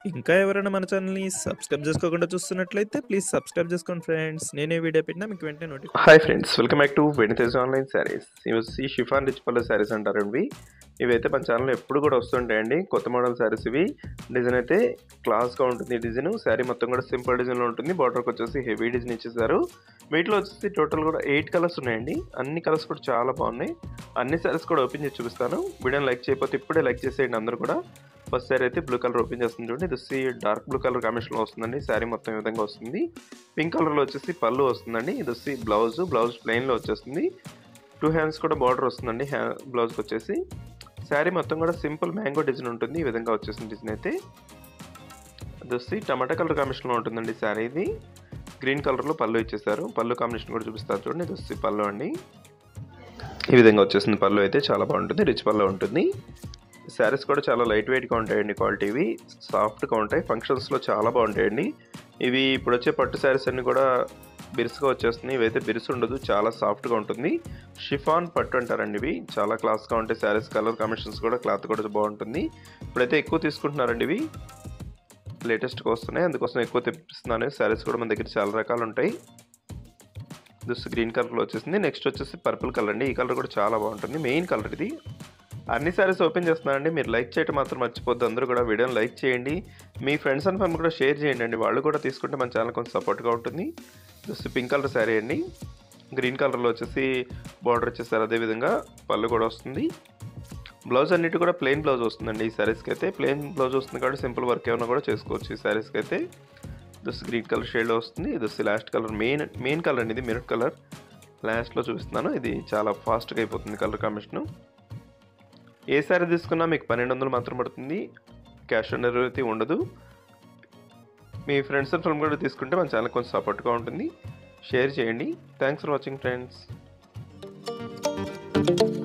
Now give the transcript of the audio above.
ఇంకా ఎవరైనా మన ఛానల్‌ని సబ్స్క్రైబ్ చేసుకోకుండా చూస్తున్నట్లయితే ప్లీజ్ సబ్స్క్రైబ్ చేసుకోండి ఫ్రెండ్స్. నేనే వీడియో పెట్టినా మీకు వెంటనే నోటిఫి hi friends welcome back to Venitej online sarees ఇవి వచ్చి షిఫాన్ రిచ్ పల్లె శారీస్ అంటారండి ఇవైతే మన ఛానల్లో ఎప్పుడు కూడా వస్తుంటాయండి కొత్త మోడల్ శారీస్ ఇవి డిజైన్ అయితే క్లాస్గా ఉంటుంది డిజైన్ శారీ మొత్తం కూడా సింపుల్ డిజైన్లో ఉంటుంది బార్డర్కి వచ్చేసి హెవీ డిజైన్ ఇచ్చేసారు వీటిలో వచ్చేసి టోటల్ కూడా ఎయిట్ కలర్స్ ఉన్నాయండి అన్ని కలర్స్ కూడా చాలా బాగున్నాయి అన్ని శారీస్ కూడా ఓపెన్ చేసి చూపిస్తాను వీడియోని లైక్ చేయకపోతే ఇప్పుడే లైక్ చేసేయండి అందరూ కూడా ఫస్ట్ శారీ అయితే బ్లూ కలర్ ఓపెన్ చేస్తుంది చూడండి ఇది వచ్చి డార్క్ బ్లూ కలర్ కాంబినేషన్లో వస్తుందండి శారీ మొత్తం ఈ విధంగా వస్తుంది పింక్ కలర్లో వచ్చేసి పళ్ళు వస్తుందండి ఇది వచ్చి బ్లౌజ్ బ్లౌజ్ ప్లెయిన్లో వచ్చేస్తుంది టూ హ్యాండ్స్ కూడా బార్డర్ వస్తుందండి హ్యా బ్లౌజ్కి వచ్చేసి శారీ మొత్తం కూడా సింపుల్ మ్యాంగో డిజైన్ ఉంటుంది ఈ విధంగా వచ్చేసిన డిజైన్ అయితే ఇది వచ్చి టమాటా కలర్ కాంబినేషన్లో ఉంటుందండి శారీ ఇది గ్రీన్ కలర్లో పళ్ళు ఇచ్చేసారు పళ్ళు కాంబినేషన్ కూడా చూపిస్తారు చూడండి ఇది వచ్చి పళ్ళు అండి ఈ విధంగా వచ్చేసింది పళ్ళు అయితే చాలా బాగుంటుంది రిచ్ పళ్ళు ఉంటుంది శారీస్ కూడా చాలా లైట్ వెయిట్గా ఉంటాయండి క్వాలిటీ ఇవి సాఫ్ట్గా ఉంటాయి ఫంక్షన్స్లో చాలా బాగుంటాయండి ఇవి ఇప్పుడు వచ్చే పట్టు శారీస్ అన్ని కూడా బిరుసుగా వచ్చేస్తున్నాయి ఇవైతే బిరుసు ఉండదు చాలా సాఫ్ట్గా ఉంటుంది షిఫాన్ పట్టు అంటారండి ఇవి చాలా క్లాస్గా ఉంటాయి శారీస్ కలర్ కాంబినేషన్స్ కూడా క్లాత్ కూడా బాగుంటుంది ఇప్పుడైతే ఎక్కువ తీసుకుంటున్నారండి ఇవి లేటెస్ట్గా వస్తున్నాయి అందుకోసం ఎక్కువ తెప్పిస్తున్నాను శారీస్ కూడా మన దగ్గర చాలా రకాలు ఉంటాయి దిస్ గ్రీన్ కలర్లో వచ్చేసింది నెక్స్ట్ వచ్చేసి పర్పుల్ కలర్ అండి ఈ కలర్ కూడా చాలా బాగుంటుంది మెయిన్ కలర్ ఇది అన్ని సారీస్ ఓపెన్ చేస్తున్నానండి మీరు లైక్ చేయడం మాత్రం మర్చిపోద్దు అందరూ కూడా వీడియోని లైక్ చేయండి మీ ఫ్రెండ్స్ అండ్ ఫ్యామిలీ కూడా షేర్ చేయండి అండి వాళ్ళు కూడా తీసుకుంటే మన ఛానల్ కొంచెం సపోర్ట్గా ఉంటుంది జస్ట్ పింక్ కలర్ శారీ అండి గ్రీన్ కలర్లో వచ్చేసి బార్డర్ వచ్చేసారు అదేవిధంగా పళ్ళు కూడా వస్తుంది బ్లౌజ్ అన్నిటి కూడా ప్లెయిన్ బ్లౌజ్ వస్తుందండి ఈ శారీస్కి అయితే ప్లెయిన్ బ్లౌజ్ వస్తుంది కాబట్టి సింపుల్ వర్క్ ఏమైనా కూడా చేసుకోవచ్చు ఈ శారీస్కి అయితే దస్ గ్రీన్ కలర్ షేడ్లో వస్తుంది ఇది వచ్చి last colour main main colour అండి ఇది మెరూన్ కలర్ లాస్ట్లో చూపిస్తున్నాను ఇది చాలా ఫాస్ట్గా అయిపోతుంది కలర్ కాంబినేషను ఏ శారీ తీసుకున్నా మీకు పన్నెండు వందలు మాత్రం పడుతుంది క్యాష్ ఆన్ డెలివరీ అయితే ఉండదు మీ ఫ్రెండ్స్ అండ్ ఫ్రెండ్ కూడా తీసుకుంటే మన ఛానల్ కొంచెం సపోర్ట్గా ఉంటుంది షేర్ చేయండి థ్యాంక్స్ ఫర్ వాచింగ్ ఫ్రెండ్స్